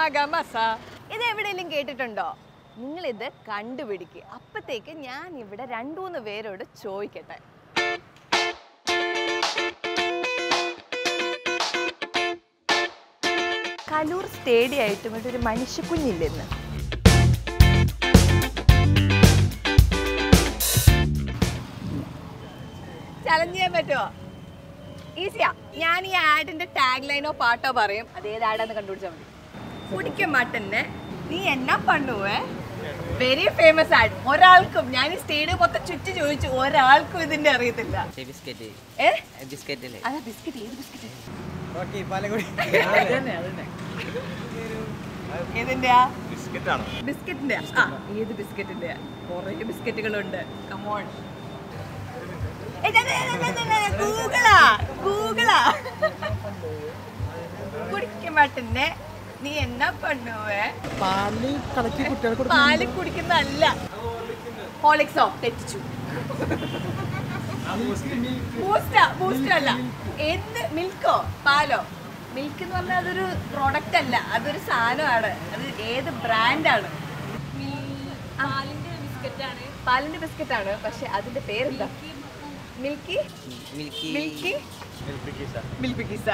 മഗമസ ഇത് എവിടെയെങ്കിലും കേട്ടിട്ടുണ്ടോ നിങ്ങൾ ഇത് കണ്ടുപിടിക്കുക അപ്പത്തേക്ക് ഞാൻ ഇവിടെ രണ്ടു മൂന്ന് പേരോട് ചോദിക്കട്ടെ കലൂർ സ്റ്റേഡിയം ആയിട്ടും ഇവിടെ ഒരു മനുഷ്യക്കുഞ്ഞില്ലെന്ന് ചലഞ്ച് ചെയ്യാൻ പറ്റുമോ ഈസിയാ ഞാൻ ഈ ആഡിന്റെ ടാഗ് ലൈനോ പാട്ടോ പറയും അത് ഏത് ആഡാന്ന് കണ്ടുപിടിച്ചാൽ മതി കുടിക്ക മാട്ടന്നെ നീ എന്നാ പണ്ണുവേ വെരി ഫേമസ് ആഡ് ഒരാൾക്കും ഞാൻ ഈ സ്റ്റേഡിയം മൊത്തം ചുറ്റി ചോദിച്ചു ഒരാൾക്കും ഇതിന്റെ അറിയത്തില്ല ബിസ്ക്കറ്റ് ഏ ബിസ്ക്കറ്റ് അല്ലേ അതാ ബിസ്ക്കറ്റ് ഏത് ബിസ്ക്കറ്റ് ഓക്കെ പാലക്കുടി ഏതിന്റെയാ ബിസ്ക്കറ്റ് ആണോ ബിസ്ക്കറ്റിന്റെ ആ ഏത് ബിസ്ക്കറ്റിന്റെ കുറേ ബിസ്ക്കറ്റുകളുണ്ട് കമോൺ ഗൂഗിളാ ഗൂഗിളാ കുടിക്ക മാട്ടന്നെ നീ എന്നാ പണ്ണുവേ പാലിൽ കലക്കി കുട്ടികൾക്ക് പാല് കുടിക്കുന്നതല്ല ഹോളിക്സോ തെറ്റിച്ചു ബൂസ്റ്റാ ബൂസ്റ്റ് അല്ല എന്ത് മിൽക്കോ പാലോ മിൽക്ക് എന്ന് പറഞ്ഞാൽ അതൊരു പ്രോഡക്റ്റ് അല്ല അതൊരു സാധനമാണ് അത് ഏത് ബ്രാൻഡാണ് പാലിന്റെ ബിസ്ക്കറ്റ് ആണ് പക്ഷെ അതിന്റെ പേരെന്താ മിൽക്കി മിൽക്കി മിൽക്കി മിൽക്ക് പിസ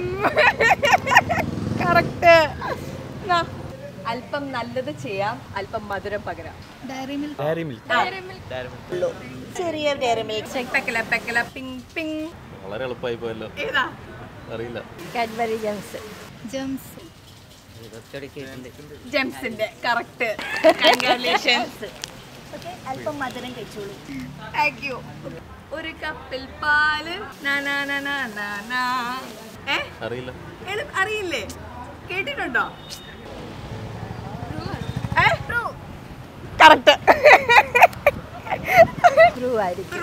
കറക്റ്റ് അല്പം നല്ലത് ചെയ്യാം അല്പം മധുരം പകരാം ഡയറി മിൽക്ക് ചെറിയ ഡയറി മിൽക്ക് പെക്കല പെക്കല പിങ് പിങ് വളരെ എളുപ്പമായി പോയല്ലോ ഏതാ അറിയില്ല കാഡ്ബറി ജംസ് ജംസ് ഇതൊക്കെ കേട്ടിട്ടുണ്ട് ജംസിന്റെ കറക്റ്റ് കൺഗ്രാറ്റുലേഷൻസ് അല്പം മധുരം കഴിച്ചോളൂ താങ്ക് യു ഒരു കപ്പിൽ പാല് നാ, നാ, നാ, നാ, നാ, നാ. ഏ അറിയില്ല എളു- അറിയില്ലേ കേട്ടിട്ടുണ്ടോ കറക്റ്റ് ട്രൂ ആയിരിക്കും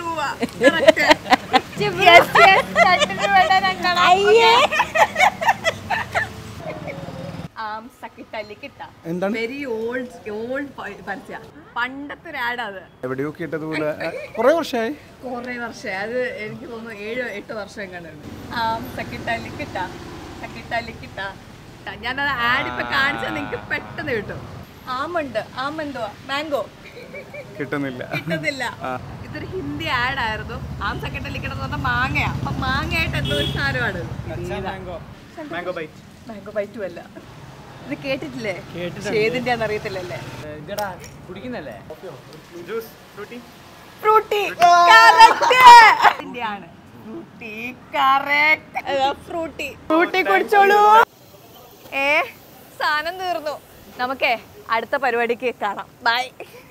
എന്താണ്? വെരി ഓൾഡ് ഓൾഡ് പരസ്യ പണ്ടത്തെ ഒരു ആഡ് അത് എവിടെയോ കേട്ടതുപോലെ കുറെ വർഷമായി കുറെ വർഷം അത് എനിക്ക് തോന്നുന്നു ഏഴ് എട്ട് വർഷം കണ്ടുണ്ട് ആം സക്കിട്ടലിക്കിട്ട സക്കിട്ടലിക്കിട്ട ഞാനത് ആഡ് ഇപ്പൊ കാണിച്ചാൽ നിങ്ങൾക്ക് പെട്ടെന്ന് കിട്ടും ആമുണ്ട് ആം എന്തുവാ മാംഗോ കിട്ടുന്നില്ല കിട്ടുന്നില്ല ഇതൊരു ഹിന്ദി ആഡ് ആയിരുന്നു ആം സക്കട്ടലിക്കട എന്ന് പറഞ്ഞാൽ മാങ്ങയാ അപ്പൊ മാങ്ങയായിട്ട് എന്തോ ഒരു സാധനമാണ് മാംഗോ ബൈറ്റ് മാംഗോ ബൈറ്റും അല്ല ഇത് കേട്ടിട്ടില്ലേ ഏതിന്റെ അറിയത്തില്ലല്ലേ ഇതടാ കുടിക്കുന്നല്ലേ ജ്യൂസ് ഫ്രൂട്ടി ഫ്രൂട്ടി കറക്റ്റ് ഇതിന്റെയാണ് ഫ്രൂട്ടി കറക്റ്റ് ഫ്രൂട്ടി ഫ്രൂട്ടി കുടിച്ചോളൂ ഏ സാധനം തീർന്നു നമുക്കേ അടുത്ത പരിപാടിക്ക് കാണാം ബൈ